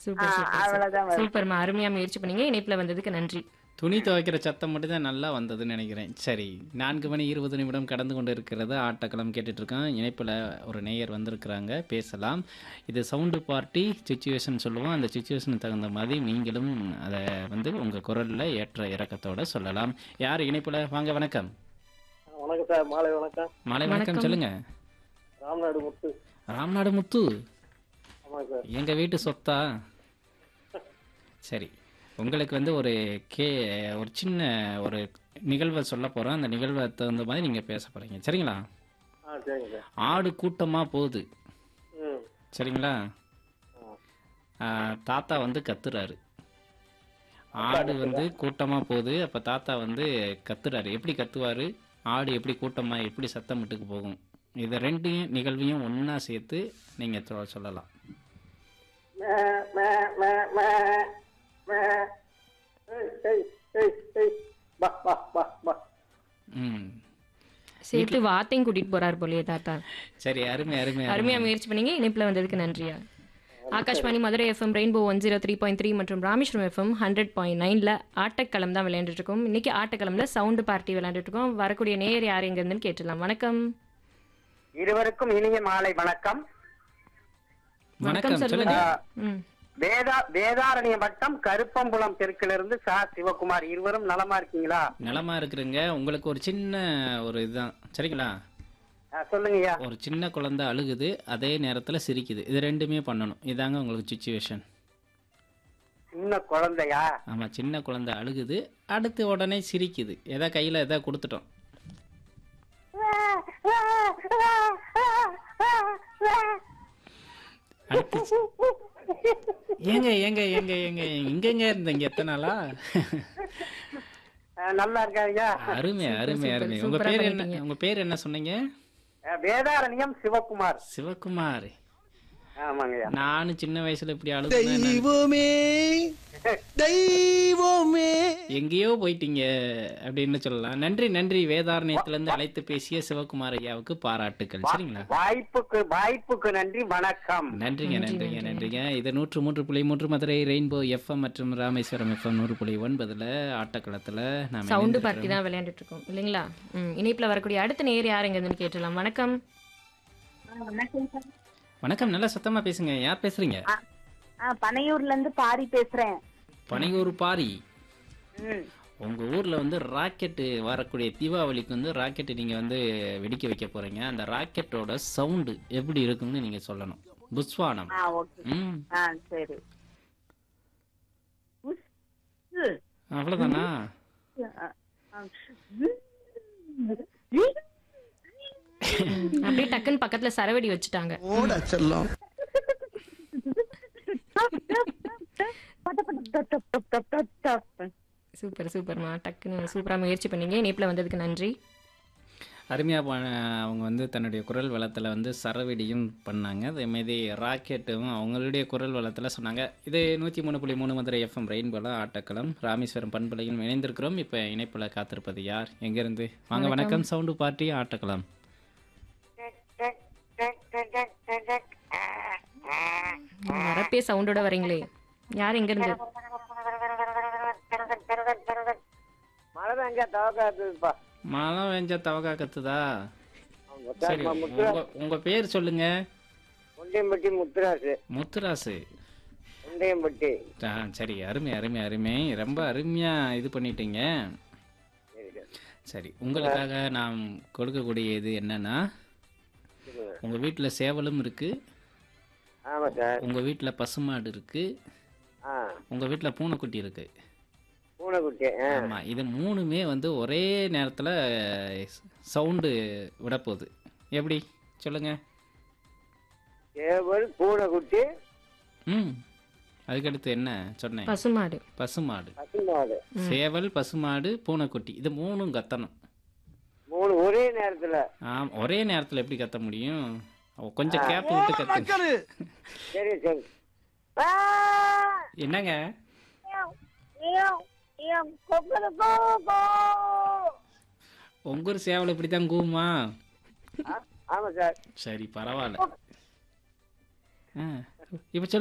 Super ஆ, super அவ்வளவுதான் வரும். சூப்பர்மா அருமையா முயற்சி பண்ணீங்க இணைப்புல வந்ததுக்கு நன்றி துணி துவைக்கிற சத்தம் மட்டும் தான் நல்லா வந்ததுன்னு நினைக்கிறேன் சரி நான்கு மணி இருபது நிமிடம் கடந்து கொண்டு இருக்கிறது ஆட்டக்களம் கேட்டுட்டு இருக்கோம் இணைப்பில் ஒரு நேயர் வந்திருக்கிறாங்க பேசலாம் இது சவுண்டு பார்ட்டி சுச்சுவேஷன் சொல்லுவோம் அந்த சுச்சுவேஷனுக்கு தகுந்த மாதிரி நீங்களும் அதை வந்து உங்கள் குரலில் ஏற்ற இறக்கத்தோட சொல்லலாம் யார் இணைப்பில் வாங்க வணக்கம் வணக்கம் சார் மாலை வணக்கம் மாலை வணக்கம் சொல்லுங்க ராம்நாடு முத்து ராம்நாடு முத்து ஆமாங்க சார் எங்கள் வீட்டு சொத்தா சரி உங்களுக்கு வந்து ஒரு கே ஒரு சின்ன ஒரு நிகழ்வை சொல்ல போகிறோம் அந்த நிகழ்வை தகுந்த மாதிரி நீங்கள் பேச போகிறீங்க சரிங்களா ஆ சரிங்க சார் ஆடு கூட்டமாக போகுது ம் சரிங்களா ஆ, தாத்தா வந்து கத்துறாரு ஆடு வந்து கூட்டமாக போகுது அப்போ தாத்தா வந்து கத்துறாரு எப்படி கத்துவார் ஆடு எப்படி கூட்டமாக எப்படி சத்தமிட்டுக்கு போகும் இதை ரெண்டையும் நிகழ்வையும் ஒன்றா சேர்த்து நீங்கள் சொல்லலாம் மே மே மே மே மே ஏய் ஏய் ஏய் ஏய் பா பா பா பா ம் சேர்த்து வார்த்தையும் கூட்டிட்டு போறாரு போலயே தாத்தா சரி அருமை அருமை அருமையா முயற்சி பண்ணீங்க இணைப்புல வந்ததுக்கு நன்றியா Akashvani Madurai FM rainbow one zero three point three மற்றும் ராமேஸ்வரம் எஃப்எம் ஹண்ட்ரட் பாயிண்ட் நைன்ல ஆட்டக்களம் தான் விளையாண்டுட்டு இருக்கோம் இன்னைக்கு ஆட்டக்களம்ல சவுண்டு பார்ட்டி விளையாண்டுட்டு இருக்கோம் வரக்கூடிய நேயர் யார் எங்க இருந்துன்னு கேட்டுடலாம் வணக்கம் இருவருக்கும் இனிய மாலை வணக்கம் வணக்கம் சொல்லுங்க சொல்லுங்க ம் வேதா வேதாரண்ய வட்டம் கருப்பம்புலம் தெற்கிலிருந்து சா சிவகுமார் இருவரும் நலமா இருக்கீங்களா நலமா இருக்கிறேங்க உங்களுக்கு ஒரு சின்ன ஒரு இதுதான் சரிங்களா ஆ, சொல்லுங்கய்யா ஒரு சின்ன குழந்தை அழுகுது அதே நேரத்தில் சிரிக்குது இது ரெண்டுமே பண்ணணும் இதாங்க உங்களுக்கு சுச்சுவேஷன் சின்ன குழந்தையா ஆமாம் சின்ன குழந்தை அழுகுது அடுத்து உடனே சிரிக்குது எதா கையில் எதா கொடுத்துட்டோம் அடுத்து சி- ஏங்க ஏங்க ஏங்க ஏங்க எங்கெங்க இருந்தீங்க எத்தனை நாளா ஆ, நல்லா இருக்காருயா அருமை அருமை சூப்பர், அருமை உங்க சூப்பரா பேர் என்ன பண்ணிட்டீங்க. உங்க பேர் என்ன சொன்னீங்க ஆ, வேதாரண்யம் சிவகுமார் சிவகுமார் ஆமாங்கய்யா நானும் சின்ன வயசுல இப்படி அழுதுனேன் தெய்வமே தெய்வமே எங்கேயோ போயிட்டீங்க அப்படின்னு சொல்லலாம் நன்றி நன்றி வேதாரண்யத்திலிருந்து அழைத்து பேசிய சிவகுமார் ஐயாவுக்கு பாராட்டுக்கள் சரிங்களா வாய்ப்புக்கு வாய்ப்புக்கு நன்றி வணக்கம் நன்றிங்க நன்றிங்க நன்றிங்க இது நூற்று மூன்று புள்ளி மூன்று மதுரை ரெயின்போ எஃப்எம் மற்றும் ராமேஸ்வரம் எஃப்எம் நூறு புள்ளி ஒன்பதுல ஆட்டக்களத்துல நாம சவுண்டு இணைந்திருக்கிறோம். பார்ட்டி தான் விளையாண்டுட்டு இருக்கோம் இல்லைங்களா ம் இணைப்புல வரக்கூடிய அடுத்த நேயர் யார் எங்க இருந்துன்னு கேட்டுடலாம் வணக்கம் வணக்கம் நல்லா சத்தமா பேசுங்க யார் பேசுறீங்க ஆ, பனையூர்ல இருந்து பாரி பேசுறேன் பனையூர் பாரி ம். உங்க ஊர்ல வந்து ராக்கெட்டு வரக்கூடிய தீபாவளிக்கு வந்து ராக்கெட்டு நீங்க வந்து வெடிக்க வைக்க போறீங்க அந்த ராக்கெட்டோட சவுண்டு எப்படி இருக்கும்னு நீங்க சொல்லணும் புஸ்வானம் ஆ ஓகே ம் ஆ சரி உஸ். உ. அவ்வளவுதானா ஆ, ஆ. உ. அப்படியே டக்குன்னு பக்கத்துல சரவெடி வச்சுட்டாங்க ஓட செல்லம் சூப்பர் சூப்பர்மா டக்குன்னு சூப்பரா முயற்சி பண்ணீங்க இணைப்புல வந்ததுக்கு நன்றி அருமையா ப- அவங்க வந்து தன்னுடைய குரல் வளத்துல வந்து சரவெடியும் பண்ணாங்க அதே மாதிரி ராக்கெட்டும் அவங்களுடைய குரல் வளத்துல சொன்னாங்க இது நூற்றி மூணு புள்ளி மூணு மதுரை எஃப்எம் ரெயின்போல ஆட்டக்களம் ராமேஸ்வரம் பண்பலையும் இணைந்திருக்கிறோம் இப்போ இணைப்புல காத்திருப்பது யார் எங்கேருந்து வாங்க வணக்கம் சவுண்டு பார்ட்டி ஆட்டக்களம் வரப்பே சவுண்டோட வரீங்களே யார் எங்க இருந்து மழை தான் எங்க தவக்காத்துப்பா மழை வெஞ்ச தவக்கா கத்துதா சரி உங்க உங்க பேர் சொல்லுங்க முண்டியம்பட்டி முத்துராசு முத்துராசு முண்டியம்பட்டி ஆ சரி அருமை அருமை அருமை ரொம்ப அருமையா இது பண்ணிட்டீங்க சரி உங்களுக்காக நாம் கொடுக்கக்கூடிய இது என்னன்னா உங்க வீட்டுல சேவலும் இருக்கு ஆமா சார் உங்க வீட்டுல பசுமாடு இருக்கு ஆ உங்க வீட்டுல பூனைக்குட்டி இருக்கு பூனைக்குட்டி ஆ ஆமா இது மூணுமே வந்து ஒரே நேரத்துல சவுண்டு விட போகுது எப்படி சொல்லுங்க சேவல் பூனைக்குட்டி ம் அதுக்கடுத்து என்ன சொன்னேன் பசுமாடு பசுமாடு பசுமாடு சேவல் பசுமாடு பூனைக்குட்டி இது மூணும் கத்தணும் மூணு ஒரே நேரத்துல ஆம் ஒரே நேரத்துல எப்படி கத்த முடியும் அவ கொஞ்சம் கேப் விட்டு கத்துங்க சரி சரி என்னங்க உங்க ஊர் சேவல் இப்படி தான் கூவுமா ஆமா சார் சரி பரவாயில்ல ஆ இப்போ